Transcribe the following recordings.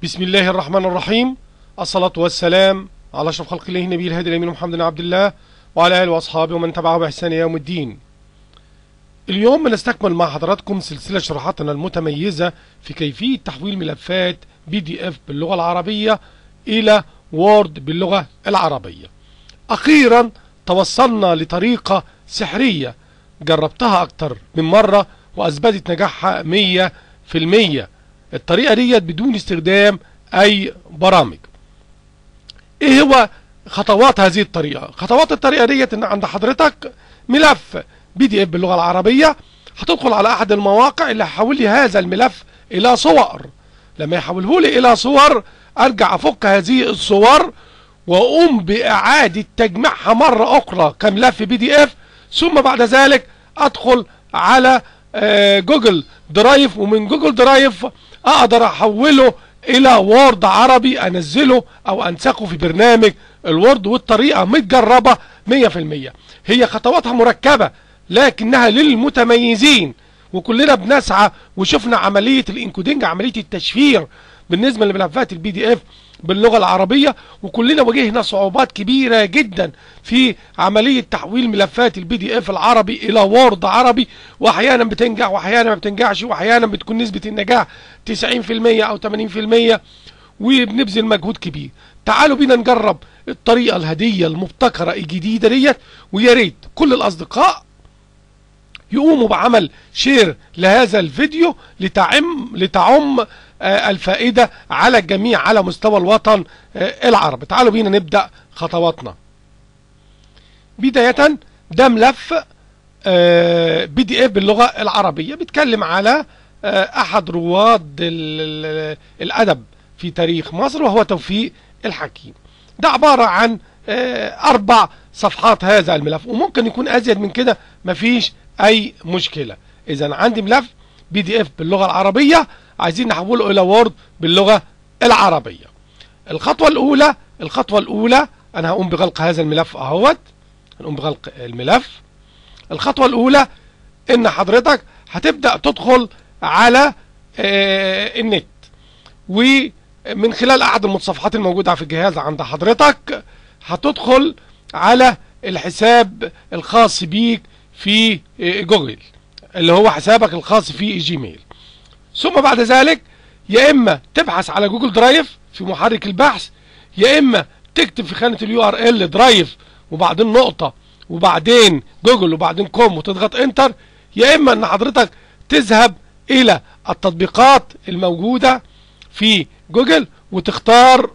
بسم الله الرحمن الرحيم الصلاة والسلام على أشرف خلق الله نبي الهادي الأمين محمد بن عبد الله وعلى آله وأصحابه ومن تبعه بإحسان إلى يوم الدين اليوم بنستكمل مع حضراتكم سلسلة شروحاتنا المتميزة في كيفية تحويل ملفات بي دي اف باللغة العربية إلى وورد باللغة العربية أخيرا توصلنا لطريقة سحرية جربتها أكتر من مرة وأثبتت نجاحها مية في المية الطريقة ديت بدون استخدام أي برامج إيه هو خطوات هذه الطريقة خطوات الطريقة ديت إن عند حضرتك ملف بي دي اف باللغة العربية هتدخل على أحد المواقع اللي هيحول لي هذا الملف إلى صور لما يحوله لي إلى صور أرجع أفك هذه الصور وأقوم بإعادة تجميعها مرة أخرى كملف بي دي اف ثم بعد ذلك أدخل على آه، جوجل درايف ومن جوجل درايف أقدر أحوله إلى وورد عربي أنزله أو أنسخه في برنامج الوورد والطريقة متجربة 100% هي خطواتها مركبة لكنها للمتميزين وكلنا بنسعى وشفنا عملية الانكودينج عملية التشفير بالنسبة لملفات البي دي اف باللغة العربية وكلنا واجهنا صعوبات كبيرة جدا في عملية تحويل ملفات البي دي اف العربي الى وورد عربي واحيانا بتنجح واحيانا ما بتنجحش واحيانا بتكون نسبة النجاح 90% او 80% وبنبذل مجهود كبير تعالوا بينا نجرب الطريقة الهدية المبتكرة الجديدة ديت ويا ريت كل الاصدقاء يقوموا بعمل شير لهذا الفيديو لتعم لتعم آه، الفائدة على الجميع على مستوى الوطن آه، العربي تعالوا بينا نبدأ خطواتنا بداية ده ملف بي دي اف باللغة العربية بيتكلم على آه، احد رواد ال- ال- الادب في تاريخ مصر وهو توفيق الحكيم ده عبارة عن آه، اربع صفحات هذا الملف وممكن يكون ازيد من كده مفيش اي مشكلة اذا عندي ملف بي دي اف باللغة العربية عايزين نحوله الى وورد باللغة العربية الخطوة الاولى الخطوة الاولى انا هقوم بغلق هذا الملف اهوت هنقوم بغلق الملف الخطوة الاولى ان حضرتك هتبدأ تدخل على آه، النت ومن خلال احد المتصفحات الموجودة في الجهاز عند حضرتك هتدخل على الحساب الخاص بيك في آه، جوجل اللي هو حسابك الخاص في جيميل ثم بعد ذلك يا اما تبحث على جوجل درايف في محرك البحث يا اما تكتب في خانة اليو ار ال درايف وبعدين نقطة وبعدين جوجل وبعدين كوم وتضغط انتر يا اما ان حضرتك تذهب الى التطبيقات الموجودة في جوجل وتختار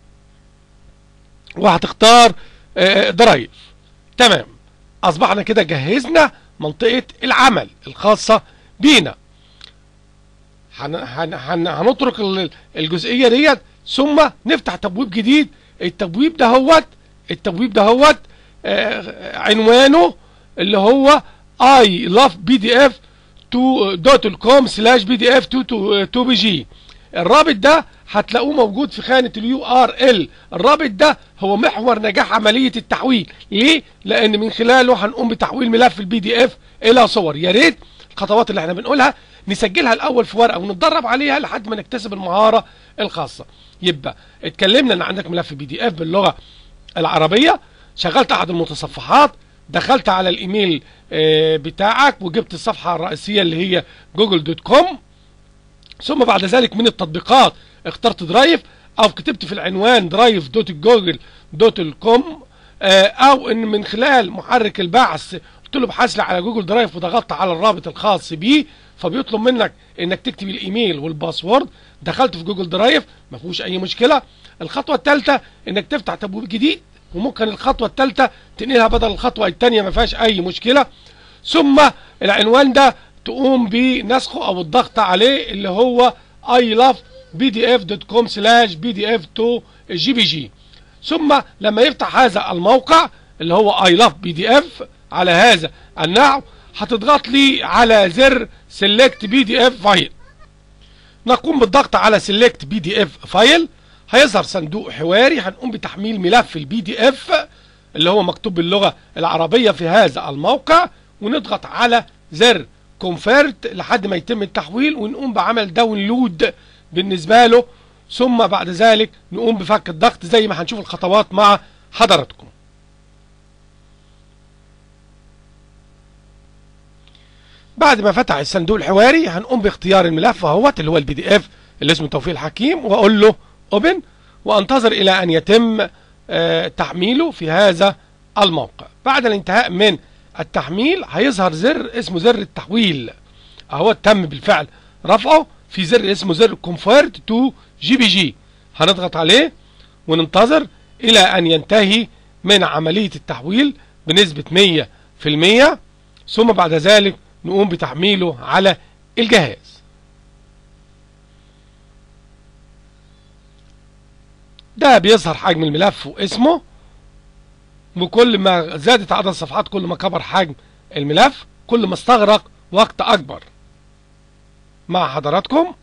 وهتختار آه، درايف تمام اصبحنا كده جهزنا منطقة العمل الخاصة بينا هن هن هن هنترك ال- الجزئية ديت ثم نفتح تبويب جديد التبويب ده هوت التبويب ده هوت آه، عنوانه اللي هو I love PDF to دوت كوم سلاش بي دي اف 2 تو بي جي الرابط ده هتلاقوه موجود في خانة اليو ار ال الرابط ده هو محور نجاح عملية التحويل ليه؟ لان من خلاله هنقوم بتحويل ملف البي دي اف الى صور يا ريت الخطوات اللي احنا بنقولها نسجلها الاول في ورقة ونتدرب عليها لحد ما نكتسب المهارة الخاصة يبقى اتكلمنا ان عندك ملف بي دي اف باللغة العربية شغلت احد المتصفحات دخلت على الايميل آه، بتاعك وجبت الصفحة الرئيسية اللي هي جوجل دوت كوم ثم بعد ذلك من التطبيقات اخترت درايف او كتبت في العنوان درايف دوت جوجل دوت كوم او ان من خلال محرك البحث قلت له ابحث لي على جوجل درايف وضغطت على الرابط الخاص بيه فبيطلب منك انك تكتب الايميل والباسورد دخلت في جوجل درايف ما فيهوش اي مشكله الخطوه الثالثه انك تفتح تبويب جديد وممكن الخطوه الثالثه تنقلها بدل الخطوه الثانيه ما فيهاش اي مشكله ثم العنوان ده تقوم بنسخه او الضغط عليه اللي هو i love pdf.com slash pdf to gbg ثم لما يفتح هذا الموقع اللي هو I love pdf على هذا النحو هتضغط لي على زر select pdf file نقوم بالضغط على select pdf فايل هيظهر صندوق حواري هنقوم بتحميل ملف البي دي اف اللي هو مكتوب باللغة العربية في هذا الموقع ونضغط على زر كونفيرت لحد ما يتم التحويل ونقوم بعمل داونلود بالنسبة له ثم بعد ذلك نقوم بفك الضغط زي ما هنشوف الخطوات مع حضراتكم بعد ما فتح الصندوق الحواري هنقوم باختيار الملف اهوت اللي هو البي دي اف اللي اسمه توفيق الحكيم واقول له اوبن وانتظر الى ان يتم آه، تحميله في هذا الموقع بعد الانتهاء من التحميل هيظهر زر اسمه زر التحويل اهو تم بالفعل رفعه في زر اسمه زر كونفيرت تو جي بي جي هنضغط عليه وننتظر الى ان ينتهي من عملية التحويل بنسبة 100% ثم بعد ذلك نقوم بتحميله على الجهاز ده بيظهر حجم الملف واسمه وكل ما زادت عدد الصفحات كل ما كبر حجم الملف كل ما استغرق وقت اكبر مع حضراتكم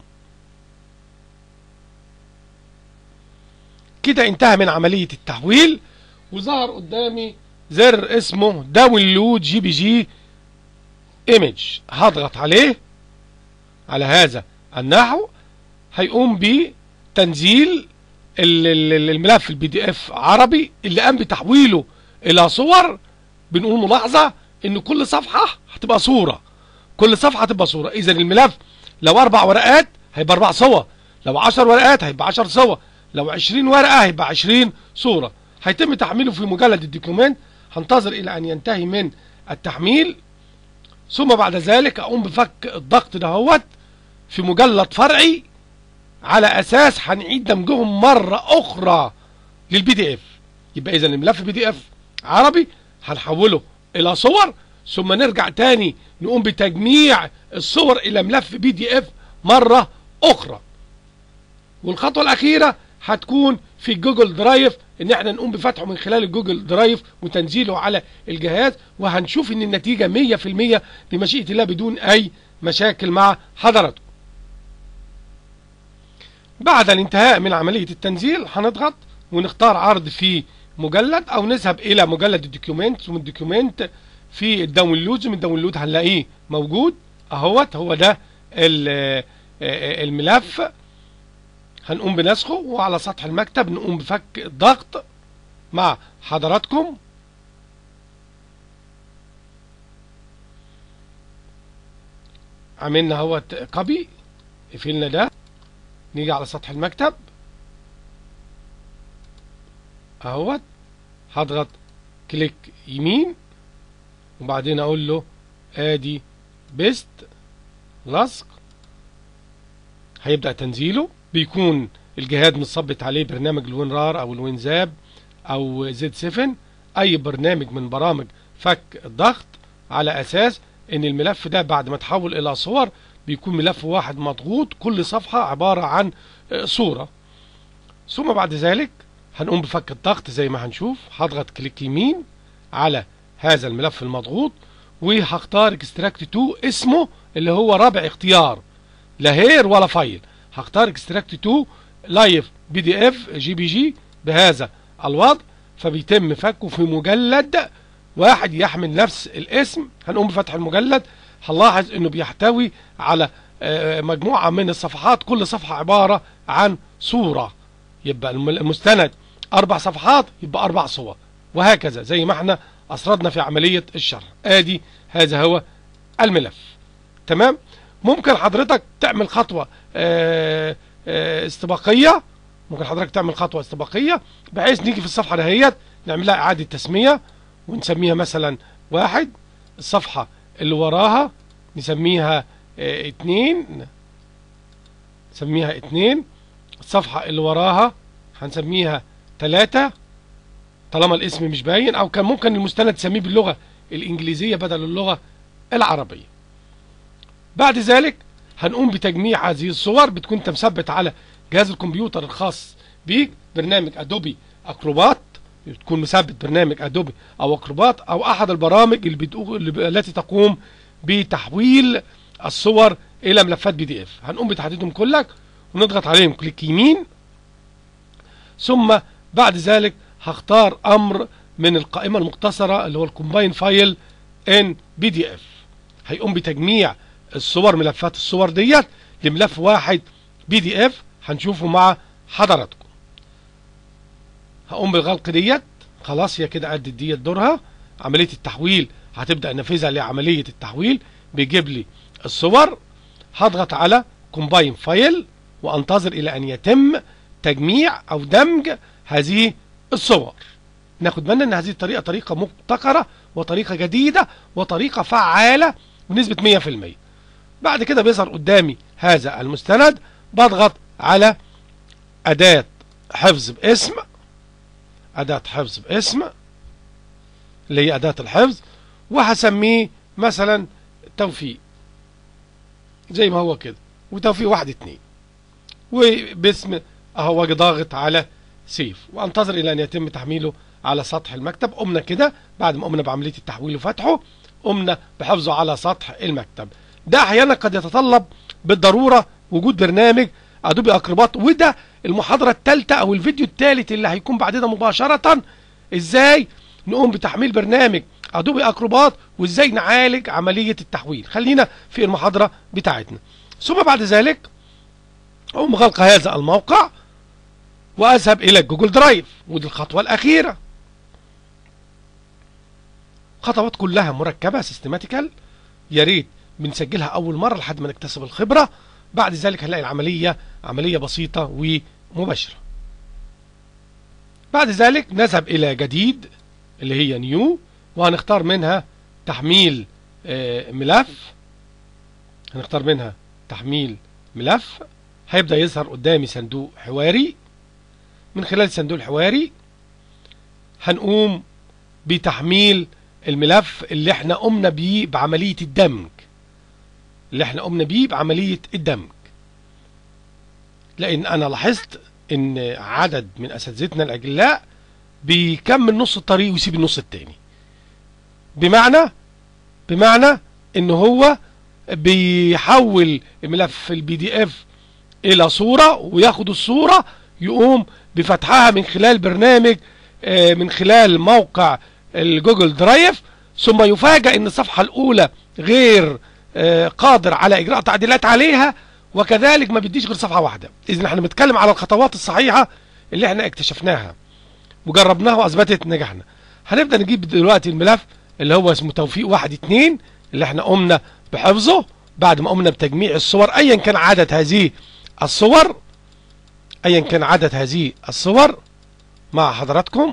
كده انتهى من عملية التحويل وظهر قدامي زر اسمه داونلود جي بي جي ايمج هضغط عليه على هذا النحو هيقوم بتنزيل الملف البي دي اف عربي اللي قام بتحويله الى صور بنقول ملاحظة ان كل صفحة هتبقى صورة كل صفحة هتبقى صورة اذا الملف لو اربع ورقات هيبقى اربع صور لو عشر ورقات هيبقى عشر صور لو عشرين ورقة هيبقى عشرين صورة هيتم تحميله في مجلد الدوكيومنت هنتظر الى ان ينتهي من التحميل ثم بعد ذلك اقوم بفك الضغط دهوت في مجلد فرعي على اساس هنعيد دمجهم مرة اخرى للبي دي اف يبقى اذا الملف بي دي اف عربي هنحوله الى صور ثم نرجع تاني نقوم بتجميع الصور الى ملف بي دي اف مرة اخرى والخطوة الاخيرة هتكون في جوجل درايف ان احنا نقوم بفتحه من خلال الجوجل درايف وتنزيله على الجهاز وهنشوف ان النتيجة 100% بمشيئة الله بدون اي مشاكل مع حضراتكم بعد الانتهاء من عملية التنزيل هنضغط ونختار عرض في مجلد او نذهب الى مجلد الدوكيومنت ومن الدوكيومنت في الداونلود ومن الداونلود هنلاقيه موجود اهوت هو ده الملف هنقوم بنسخه وعلى سطح المكتب نقوم بفك الضغط مع حضراتكم عملنا اهوت كوبي قفلنا ده نيجي على سطح المكتب اهوت هضغط كليك يمين وبعدين اقول له ادي بيست لصق هيبدأ تنزيله بيكون الجهاز متصبت عليه برنامج الوينرار او الوينزاب او زد 7 اي برنامج من برامج فك الضغط على اساس ان الملف ده بعد ما تحول الى صور بيكون ملف واحد مضغوط كل صفحة عبارة عن صورة ثم بعد ذلك هنقوم بفك الضغط زي ما هنشوف هضغط كليك يمين على هذا الملف المضغوط وهختار اكستراكت تو اسمه اللي هو رابع اختيار لا هير ولا فايل هختار اكستراكت تو لايف بي دي اف جي بي جي بهذا الوضع فبيتم فكه في مجلد واحد يحمل نفس الاسم هنقوم بفتح المجلد هنلاحظ انه بيحتوي على مجموعة من الصفحات كل صفحة عبارة عن صورة يبقى المستند اربع صفحات يبقى اربع صور وهكذا زي ما احنا اسردنا في عملية الشرح ادي هذا هو الملف تمام ممكن حضرتك تعمل خطوة اه اه استباقية ممكن حضرتك تعمل خطوة استباقية بحيث نيجي في الصفحة دهيت نعمل لها اعادة تسمية ونسميها مثلا واحد الصفحة اللي وراها نسميها اه اتنين نسميها اتنين الصفحة اللي وراها هنسميها تلاتة طالما الاسم مش باين او كان ممكن المستند تسميه باللغة الانجليزية بدل اللغة العربية بعد ذلك هنقوم بتجميع هذه الصور بتكون انت مثبت على جهاز الكمبيوتر الخاص بيك برنامج ادوبي اكروبات بتكون مثبت برنامج ادوبي او اكروبات او احد البرامج اللي بتقو... اللي... التي تقوم بتحويل الصور الى ملفات بي دي اف هنقوم بتحديدهم كلك ونضغط عليهم كليك يمين ثم بعد ذلك هختار امر من القائمة المختصرة اللي هو الكومباين فايل ان بي دي اف هيقوم بتجميع الصور ملفات الصور ديت لملف واحد بي دي اف هنشوفه مع حضراتكم هقوم بالغلق ديت خلاص هي كده ادت ديت دورها عمليه التحويل هتبدا انفذها لعمليه التحويل بيجيب لي الصور هضغط على كومباين فايل وانتظر الى ان يتم تجميع او دمج هذه الصور ناخد بالنا ان هذه الطريقه طريقه مبتكره وطريقه جديده وطريقه فعاله بنسبه 100% بعد كده بيظهر قدامي هذا المستند بضغط على اداه حفظ باسم اداه حفظ باسم اللي هي اداه الحفظ وهسميه مثلا توفيق زي ما هو كده وتوفيق واحد اتنين وباسم اهو واجي ضاغط على سيف وانتظر الى ان يتم تحميله على سطح المكتب قمنا كده بعد ما قمنا بعمليه التحويل وفتحه قمنا بحفظه على سطح المكتب ده احيانا قد يتطلب بالضروره وجود برنامج ادوبي اكروبات وده المحاضره الثالثه او الفيديو الثالث اللي هيكون بعدنا مباشره ازاي نقوم بتحميل برنامج ادوبي اكروبات وازاي نعالج عمليه التحويل خلينا في المحاضره بتاعتنا ثم بعد ذلك اقوم غلق هذا الموقع واذهب الى جوجل درايف ودي الخطوه الاخيره خطوات كلها مركبه سيستماتيكال يا ريت بنسجلها اول مره لحد ما نكتسب الخبره بعد ذلك هنلاقي العمليه عمليه بسيطه ومباشره بعد ذلك نذهب الى جديد اللي هي نيو وهنختار منها تحميل ملف هنختار منها تحميل ملف هيبدأ يظهر قدامي صندوق حواري من خلال الصندوق الحواري هنقوم بتحميل الملف اللي احنا قمنا بيه بعملية الدمج اللي احنا قمنا بيه بعملية الدمج لان انا لاحظت ان عدد من اساتذتنا الاجلاء بيكمل نص الطريق ويسيب النص التاني بمعنى بمعنى ان هو بيحول ملف البي دي اف الى صورة وياخد الصورة يقوم بفتحها من خلال برنامج من خلال موقع الجوجل درايف ثم يفاجأ ان الصفحة الاولى غير قادر على اجراء تعديلات عليها وكذلك ما بيديش غير صفحة واحدة اذا احنا بنتكلم على الخطوات الصحيحة اللي احنا اكتشفناها وجربناها واثبتت نجاحنا هنبدأ نجيب دلوقتي الملف اللي هو اسمه توفيق واحد اتنين اللي احنا قمنا بحفظه بعد ما قمنا بتجميع الصور ايا كان عدد هذه الصور ايا كان عدد هذه الصور مع حضراتكم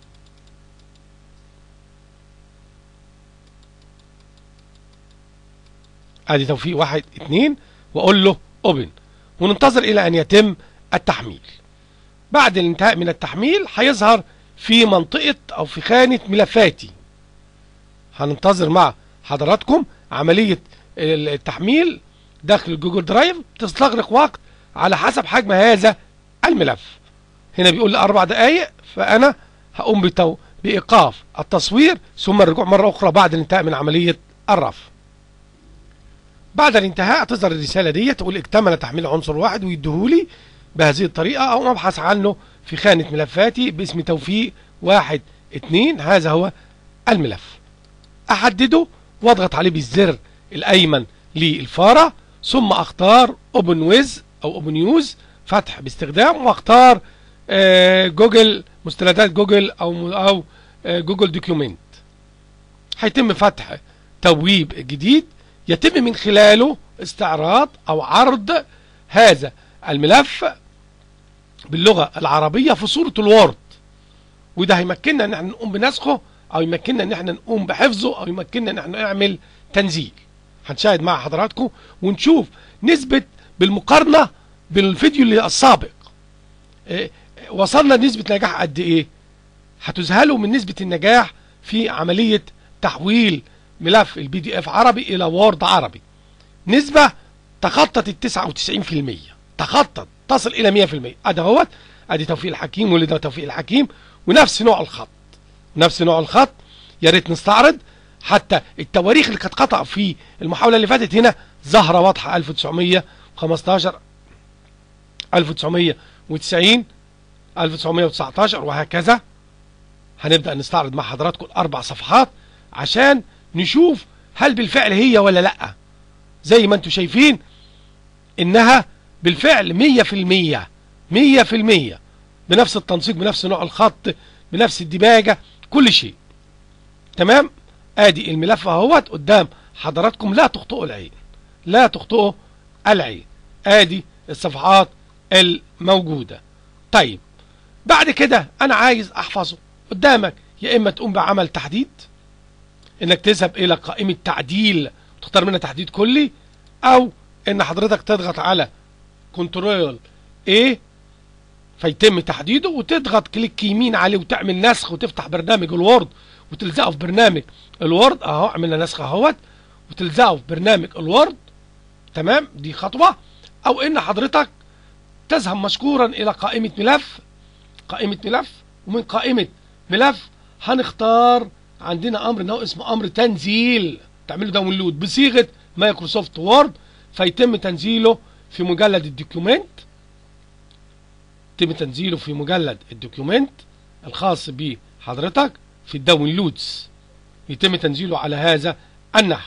ادي توفيق واحد اتنين واقول له اوبن وننتظر الى ان يتم التحميل بعد الانتهاء من التحميل هيظهر في منطقة او في خانة ملفاتي هننتظر مع حضراتكم عملية التحميل داخل الجوجل درايف تستغرق وقت على حسب حجم هذا الملف هنا بيقول لي اربع دقايق فانا هقوم بتو بايقاف التصوير ثم الرجوع مرة اخرى بعد الانتهاء من عملية الرفع بعد الانتهاء تظهر الرسالة دي تقول اكتمل تحميل عنصر واحد ويديهولي بهذه الطريقة او ابحث عنه في خانة ملفاتي باسم توفيق واحد اتنين هذا هو الملف احدده واضغط عليه بالزر الايمن للفارة ثم اختار اوبن ويز او اوبن يوز فتح باستخدام واختار آه جوجل مستندات جوجل او او آه جوجل دوكيومنت هيتم فتح تبويب جديد يتم من خلاله استعراض او عرض هذا الملف باللغة العربية في صورة الوورد وده هيمكننا ان احنا نقوم بنسخه او يمكننا ان احنا نقوم بحفظه او يمكننا ان احنا نعمل تنزيل هنشاهد مع حضراتكم ونشوف نسبة بالمقارنة بالفيديو اللي السابق إيه وصلنا لنسبة نجاح قد ايه هتذهلوا من نسبة النجاح في عملية تحويل ملف البي دي اف عربي الى وورد عربي نسبة تخطت التسعة وتسعين في المية تخطت تصل الى مية في المية ادي اهوت ادي توفيق الحكيم واللي ده توفيق الحكيم ونفس نوع الخط نفس نوع الخط يا ريت نستعرض حتى التواريخ اللي كانت قطع في المحاولة اللي فاتت هنا ظاهرة واضحة 1915 1990 1919 وهكذا هنبدأ نستعرض مع حضراتكم الأربع صفحات عشان نشوف هل بالفعل هي ولا لأ زي ما انتم شايفين إنها بالفعل 100% مية في المية بنفس التنسيق بنفس نوع الخط بنفس الدباجة كل شيء تمام ادي الملف اهوت قدام حضراتكم لا تخطئوا العين لا تخطئوا العين ادي الصفحات الموجودة طيب بعد كده انا عايز احفظه قدامك يا اما تقوم بعمل تحديد انك تذهب الى قائمة تعديل وتختار منها تحديد كلي او ان حضرتك تضغط على كنترول A فيتم تحديده وتضغط كليك يمين عليه وتعمل نسخ وتفتح برنامج الوورد وتلزقه في برنامج الوورد اهو عملنا نسخ اهوت وتلزقه في برنامج الوورد تمام دي خطوة او ان حضرتك تذهب مشكورا الى قائمة ملف قائمة ملف ومن قائمة ملف هنختار عندنا امر انه اسمه امر تنزيل تعمله داونلود بصيغة مايكروسوفت وورد فيتم تنزيله في مجلد الدوكيومنت يتم تنزيله في مجلد الدوكيومنت الخاص بحضرتك في الداونلودز يتم تنزيله على هذا النحو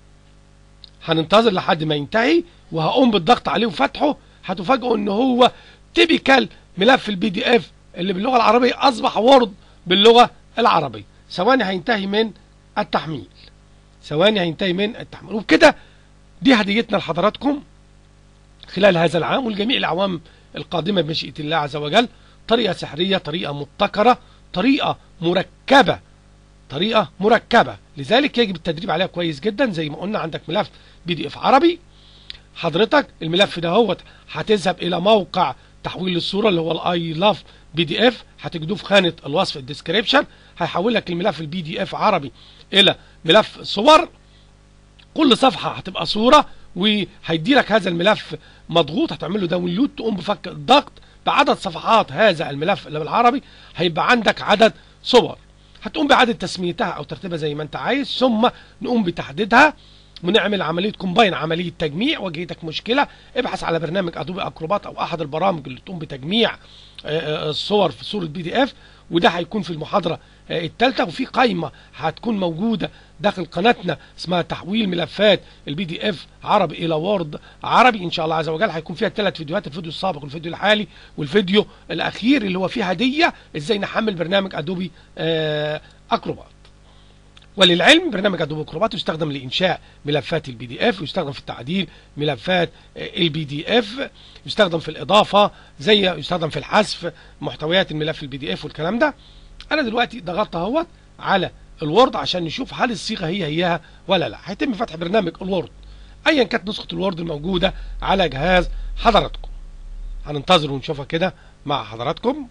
هننتظر لحد ما ينتهي وهقوم بالضغط عليه وفتحه هتفاجئوا ان هو تيبيكال ملف البي دي اف اللي باللغه العربيه اصبح وورد باللغه العربيه ثواني هينتهي من التحميل ثواني هينتهي من التحميل وبكده دي هديتنا لحضراتكم خلال هذا العام والجميع الاعوام القادمه بمشيئه الله عز وجل طريقه سحريه طريقه مبتكره طريقه مركبه طريقه مركبه لذلك يجب التدريب عليها كويس جدا زي ما قلنا عندك ملف بي دي اف عربي حضرتك الملف ده هو هتذهب الى موقع تحويل الصوره اللي هو الاي لاف بي دي اف هتجدوه في خانه الوصف الديسكريبشن هيحول لك الملف البي دي اف عربي الى ملف صور كل صفحه هتبقى صوره وهيدي لك هذا الملف مضغوط هتعمل له داونلود تقوم بفك الضغط بعدد صفحات هذا الملف اللي بالعربي هيبقى عندك عدد صور هتقوم بإعادة تسميتها أو ترتيبها زي ما أنت عايز ثم نقوم بتحديدها ونعمل عملية كومباين عملية تجميع واجهتك مشكلة ابحث على برنامج ادوبي اكروبات او احد البرامج اللي تقوم بتجميع الصور في صورة بي دي اف وده هيكون في المحاضرة الثالثة وفي قائمة هتكون موجودة داخل قناتنا اسمها تحويل ملفات البي دي اف عربي الى وورد عربي ان شاء الله عز وجل هيكون فيها ثلاث فيديوهات الفيديو السابق والفيديو الحالي والفيديو الاخير اللي هو فيه هدية ازاي نحمل برنامج ادوبي اكروبات وللعلم برنامج ادوبي اكروبات يستخدم لانشاء ملفات البي دي اف يستخدم في التعديل ملفات البي دي اف يستخدم في الاضافه زي يستخدم في الحذف محتويات الملف البي دي اف والكلام ده انا دلوقتي ضغطت اهوت على الوورد عشان نشوف هل الصيغه هي هيها ولا لا هيتم فتح برنامج الوورد ايا كانت نسخه الوورد الموجوده على جهاز حضراتكم هننتظر ونشوفها كده مع حضراتكم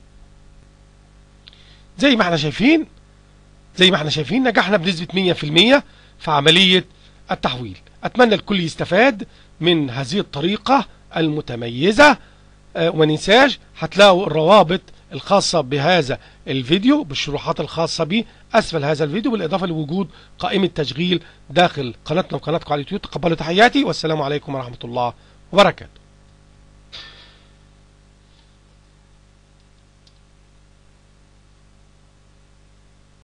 زي ما احنا شايفين زي ما احنا شايفين نجحنا بنسبة 100% في عملية التحويل اتمنى الكل يستفاد من هذه الطريقة المتميزة اه وننساش هتلاقوا الروابط الخاصة بهذا الفيديو بالشروحات الخاصة به أسفل هذا الفيديو بالإضافة لوجود قائمة تشغيل داخل قناتنا وقناتكم على اليوتيوب تقبلوا تحياتي والسلام عليكم ورحمة الله وبركاته